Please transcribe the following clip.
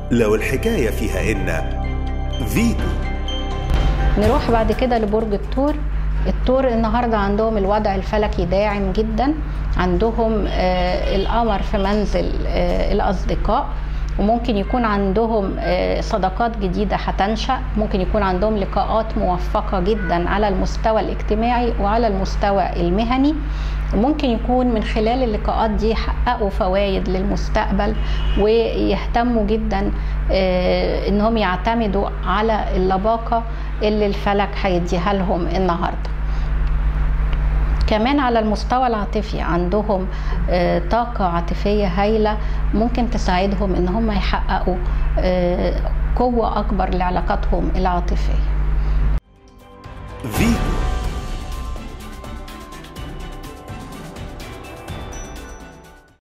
لو الحكاية فيها إن فيتو نروح بعد كده لبرج الثور الثور النهارده عندهم الوضع الفلكي داعم جدا عندهم آه، القمر في منزل آه، الاصدقاء وممكن يكون عندهم آه، صداقات جديدة هتنشأ ممكن يكون عندهم لقاءات موفقة جدا على المستوى الاجتماعي وعلى المستوى المهني ممكن يكون من خلال اللقاءات دي يحققوا فوائد للمستقبل ويهتموا جدا آه، انهم يعتمدوا على اللباقة اللي الفلك هيديها لهم النهارده كمان على المستوى العاطفي عندهم آه، طاقة عاطفية هايلة ممكن تساعدهم ان هم يحققوا آه، قوة اكبر لعلاقاتهم العاطفية فيتو